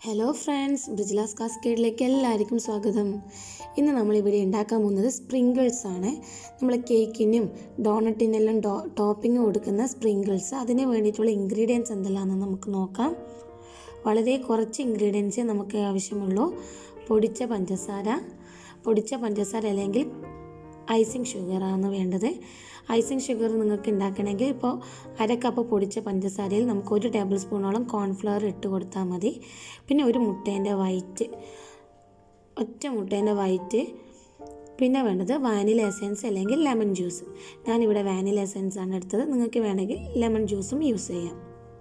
Hello friends ബ്രിജിലാസ് കാസ്കേഡിലേക്ക് എല്ലാവർക്കും സ്വാഗതം ഇന്ന് നമ്മളിവിടെ ഉണ്ടാക്കാൻ പോകുന്നത് സ്പ്രിങ്കിൾസ് ആണ് നമ്മൾ കേക്കിനും ഡോണറ്റിനെല്ലാം ഡോ ടോപ്പിംഗ് കൊടുക്കുന്ന സ്പ്രിങ്കിൾസ് അതിന് വേണ്ടിയിട്ടുള്ള ഇൻഗ്രീഡിയൻസ് എന്തെല്ലാമെന്ന് നമുക്ക് നോക്കാം വളരെ കുറച്ച് ഇൻഗ്രീഡിയൻസേ നമുക്ക് ആവശ്യമുള്ളൂ പൊടിച്ച പഞ്ചസാര പൊടിച്ച പഞ്ചസാര അല്ലെങ്കിൽ ഐസിങ് ഷുഗറാണ് വേണ്ടത് ഐസിങ് ഷുഗർ നിങ്ങൾക്ക് ഉണ്ടാക്കണമെങ്കിൽ ഇപ്പോൾ അര കപ്പ് പൊടിച്ച പഞ്ചസാരയിൽ നമുക്ക് ഒരു ടേബിൾ സ്പൂണോളം കോൺഫ്ലവർ ഇട്ട് കൊടുത്താൽ മതി പിന്നെ ഒരു മുട്ടേൻ്റെ വൈറ്റ് ഒറ്റ മുട്ടേൻ്റെ വൈറ്റ് പിന്നെ വേണ്ടത് വാനില എസെൻസ് അല്ലെങ്കിൽ ലെമൺ ജ്യൂസ് ഞാനിവിടെ വാനില എസെൻസ് ആണ് എടുത്തത് നിങ്ങൾക്ക് വേണമെങ്കിൽ ലെമൺ ജ്യൂസും യൂസ് ചെയ്യാം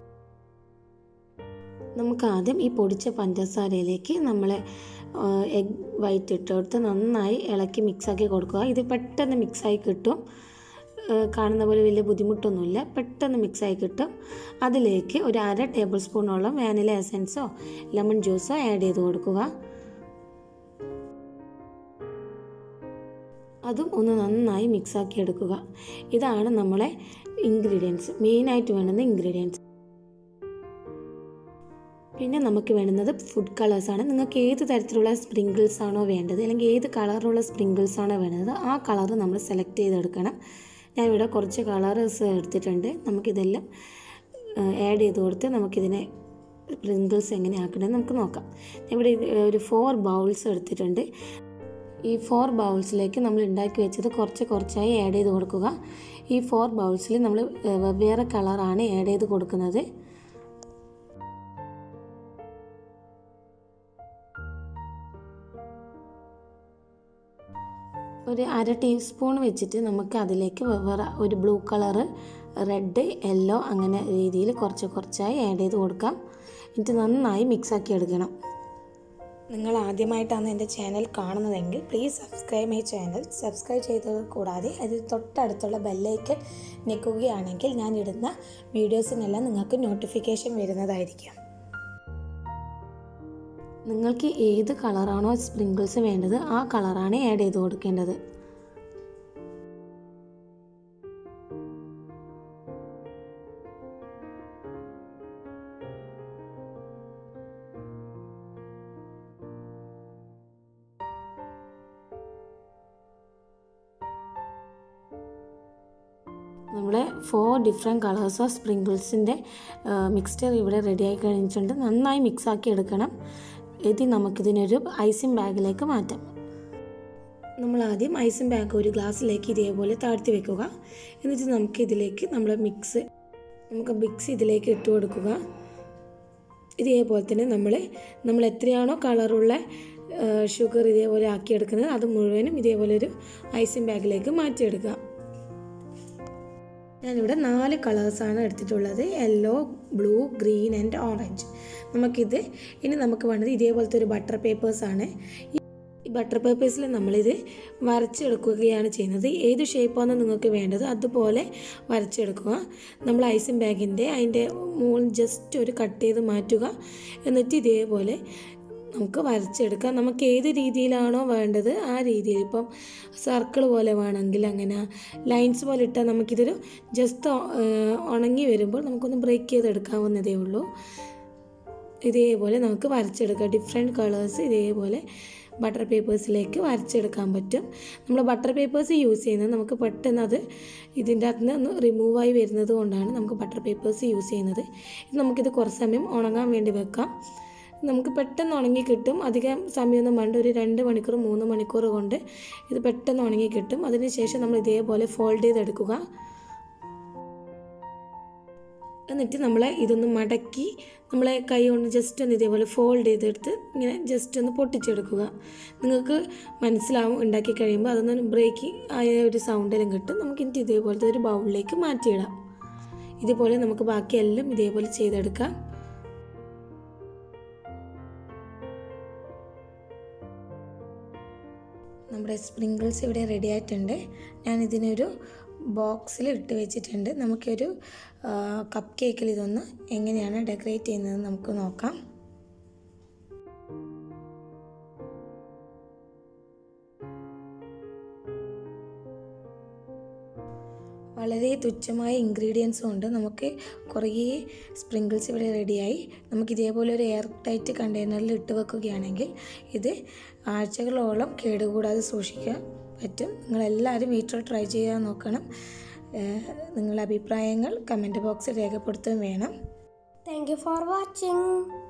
നമുക്ക് ആദ്യം ഈ പൊടിച്ച പഞ്ചസാരയിലേക്ക് നമ്മൾ എഗ് വൈറ്റ് ഇട്ടെടുത്ത് നന്നായി ഇളക്കി മിക്സാക്കി കൊടുക്കുക ഇത് പെട്ടെന്ന് മിക്സായി കിട്ടും കാണുന്ന പോലെ വലിയ ബുദ്ധിമുട്ടൊന്നുമില്ല പെട്ടെന്ന് മിക്സായി കിട്ടും അതിലേക്ക് ഒരു അര ടേബിൾ സ്പൂണോളം വാനില എസൻസോ ലെമൺ ജ്യൂസോ ആഡ് ചെയ്ത് കൊടുക്കുക അതും ഒന്ന് നന്നായി മിക്സാക്കി എടുക്കുക ഇതാണ് നമ്മളെ ഇൻഗ്രീഡിയൻസ് മെയിനായിട്ട് വേണ്ടുന്ന ഇൻഗ്രീഡിയൻസ് പിന്നെ നമുക്ക് വേണ്ടുന്നത് ഫുഡ് കളേഴ്സാണ് നിങ്ങൾക്ക് ഏത് തരത്തിലുള്ള സ്പ്രിങ്കിൾസ് ആണോ വേണ്ടത് അല്ലെങ്കിൽ ഏത് കളറുള്ള സ്പ്രിങ്കിൾസ് ആണോ വേണ്ടത് ആ കളർ നമ്മൾ സെലക്ട് ചെയ്തെടുക്കണം ഞാൻ ഇവിടെ കുറച്ച് കളേഴ്സ് എടുത്തിട്ടുണ്ട് നമുക്കിതെല്ലാം ആഡ് ചെയ്ത് കൊടുത്ത് നമുക്കിതിനെ സ്പ്രിങ്കിൾസ് എങ്ങനെ ആക്കണമെന്ന് നമുക്ക് നോക്കാം ഇവിടെ ഒരു ഫോർ ബൗൾസ് എടുത്തിട്ടുണ്ട് ഈ ഫോർ ബൗൾസിലേക്ക് നമ്മൾ ഉണ്ടാക്കി വെച്ചത് കുറച്ച് കുറച്ചായി ആഡ് ചെയ്ത് കൊടുക്കുക ഈ ഫോർ ബൗൾസിൽ നമ്മൾ വെവ്വേറെ കളറാണ് ആഡ് ചെയ്ത് കൊടുക്കുന്നത് ഒരു അര ടീസ്പൂൺ വെച്ചിട്ട് നമുക്ക് അതിലേക്ക് വെവ്വേറെ ഒരു ബ്ലൂ കളറ് റെഡ് യെല്ലോ അങ്ങനെ രീതിയിൽ കുറച്ച് കുറച്ചായി ആഡ് ചെയ്ത് കൊടുക്കാം എന്നിട്ട് നന്നായി മിക്സാക്കി എടുക്കണം നിങ്ങൾ ആദ്യമായിട്ടാണ് എൻ്റെ ചാനൽ കാണുന്നതെങ്കിൽ please subscribe my channel subscribe ചെയ്തത് കൂടാതെ അതിൽ തൊട്ടടുത്തുള്ള ബെല്ലൈക്കൻ ഞെക്കുകയാണെങ്കിൽ ഞാൻ ഇടുന്ന വീഡിയോസിനെല്ലാം നിങ്ങൾക്ക് നോട്ടിഫിക്കേഷൻ വരുന്നതായിരിക്കും നിങ്ങൾക്ക് ഏത് കളറാണോ സ്പ്രിങ്കിൾസ് വേണ്ടത് ആ കളറാണ് ആഡ് ചെയ്ത് കൊടുക്കേണ്ടത് നമ്മുടെ ഫോർ ഡിഫറെൻറ്റ് കളേഴ്സ് ഓഫ് സ്പ്രിങ്കിൾസിൻ്റെ മിക്സ്ചർ ഇവിടെ റെഡി ആയി കഴിഞ്ഞിട്ടുണ്ട് നന്നായി മിക്സാക്കി എടുക്കണം ഇത് നമുക്കിതിനൊരു ഐസിങ് ബാഗിലേക്ക് മാറ്റാം നമ്മൾ ആദ്യം ഐസിങ് ബാഗ് ഒരു ഗ്ലാസ്സിലേക്ക് ഇതേപോലെ താഴ്ത്തി വെക്കുക എന്നിട്ട് നമുക്ക് ഇതിലേക്ക് നമ്മൾ മിക്സ് നമുക്ക് മിക്സ് ഇതിലേക്ക് ഇട്ട് കൊടുക്കുക ഇതേപോലെ തന്നെ നമ്മൾ നമ്മൾ എത്രയാണോ കളറുള്ള ഷുഗർ ഇതേപോലെ ആക്കിയെടുക്കുന്നത് അത് മുഴുവനും ഇതേപോലെ ഒരു ഐസിങ് ബാഗിലേക്ക് മാറ്റിയെടുക്കുക ഞാനിവിടെ നാല് കളേഴ്സാണ് എടുത്തിട്ടുള്ളത് yellow blue green and orange നമുക്കിത് ഇനി നമുക്ക് വേണ്ടത് ഇതേപോലത്തെ ഒരു ബട്ടർ പേപ്പേഴ്സാണ് ഈ ബട്ടർ പേപ്പേഴ്സിൽ നമ്മളിത് വരച്ചെടുക്കുകയാണ് ചെയ്യുന്നത് ഏത് ഷേപ്പാണോ നിങ്ങൾക്ക് വേണ്ടത് അതുപോലെ വരച്ചെടുക്കുക നമ്മൾ ഐസിങ് ബാഗിൻ്റെ അതിൻ്റെ മുകളിൽ ജസ്റ്റ് ഒരു കട്ട് ചെയ്ത് മാറ്റുക എന്നിട്ട് ഇതേപോലെ നമുക്ക് വരച്ചെടുക്കാം നമുക്ക് ഏത് രീതിയിലാണോ വേണ്ടത് ആ രീതിയിൽ ഇപ്പം സർക്കിൾ പോലെ വേണമെങ്കിൽ അങ്ങനെ ലൈൻസ് പോലെ ഇട്ടാൽ നമുക്കിതൊരു ജസ്റ്റ് ഉണങ്ങി വരുമ്പോൾ നമുക്കൊന്ന് ബ്രേക്ക് ചെയ്തെടുക്കാവുന്നതേ ഉള്ളൂ ഇതേപോലെ നമുക്ക് വരച്ചെടുക്കാം ഡിഫറെൻറ്റ് കളേഴ്സ് ഇതേപോലെ ബട്ടർ പേപ്പേഴ്സിലേക്ക് വരച്ചെടുക്കാൻ പറ്റും നമ്മൾ ബട്ടർ പേപ്പേഴ്സ് യൂസ് ചെയ്യുന്നത് നമുക്ക് പെട്ടെന്ന് അത് ഇതിൻ്റെ അകത്ത് നിന്ന് ഒന്ന് റിമൂവായി വരുന്നത് കൊണ്ടാണ് നമുക്ക് ബട്ടർ പേപ്പേഴ്സ് യൂസ് ചെയ്യുന്നത് ഇത് നമുക്കിത് കുറച്ച് സമയം ഉണങ്ങാൻ വേണ്ടി വെക്കാം നമുക്ക് പെട്ടെന്ന് ഉണങ്ങി കിട്ടും അധികം സമയമൊന്നും വേണ്ട ഒരു രണ്ട് മണിക്കൂർ മൂന്ന് മണിക്കൂർ കൊണ്ട് ഇത് പെട്ടെന്ന് ഉണങ്ങി കിട്ടും അതിനുശേഷം നമ്മൾ ഇതേപോലെ ഫോൾഡ് ചെയ്തെടുക്കുക എന്നിട്ട് നമ്മൾ ഇതൊന്ന് മടക്കി നമ്മളെ കൈ കൊണ്ട് ജസ്റ്റ് ഒന്ന് ഇതേപോലെ ഫോൾഡ് ചെയ്തെടുത്ത് ഇങ്ങനെ ജസ്റ്റ് ഒന്ന് പൊട്ടിച്ചെടുക്കുക നിങ്ങൾക്ക് മനസ്സിലാവും ഉണ്ടാക്കി കഴിയുമ്പോൾ അതൊന്ന് ബ്രേക്ക് ആയ ഒരു സൗണ്ടെല്ലാം കിട്ടും നമുക്ക് എന്നിട്ട് ഇതേപോലത്തെ ഒരു ബൗളിലേക്ക് മാറ്റിയിടാം ഇതുപോലെ നമുക്ക് ബാക്കിയെല്ലാം ഇതേപോലെ ചെയ്തെടുക്കാം നമ്മുടെ സ്പ്രിങ്കിൾസ് ഇവിടെ റെഡി ആയിട്ടുണ്ട് ഞാൻ ഇതിനൊരു ബോക്സിൽ ഇട്ട് വെച്ചിട്ടുണ്ട് നമുക്കൊരു കപ്പ് കേക്കിൽ ഇതൊന്ന് എങ്ങനെയാണ് ഡെക്കറേറ്റ് ചെയ്യുന്നത് നമുക്ക് നോക്കാം വളരെ തുച്ഛമായ ഇൻഗ്രീഡിയൻസും ഉണ്ട് നമുക്ക് കുറേ സ്പ്രിങ്കിൾസ് ഇവിടെ റെഡിയായി നമുക്ക് ഇതേപോലെ ഒരു എയർ ടൈറ്റ് കണ്ടെയ്നറിൽ ഇട്ട് വെക്കുകയാണെങ്കിൽ ഇത് ആഴ്ചകളോളം കേടുകൂടാതെ സൂക്ഷിക്കാൻ പറ്റും നിങ്ങളെല്ലാവരും വീട്ടിൽ ട്രൈ ചെയ്യാൻ നോക്കണം ഏഹ് നിങ്ങളുടെ അഭിപ്രായങ്ങൾ കമൻറ്റ് ബോക്സിൽ രേഖപ്പെടുത്തുകയും വേണം Thank you for watching.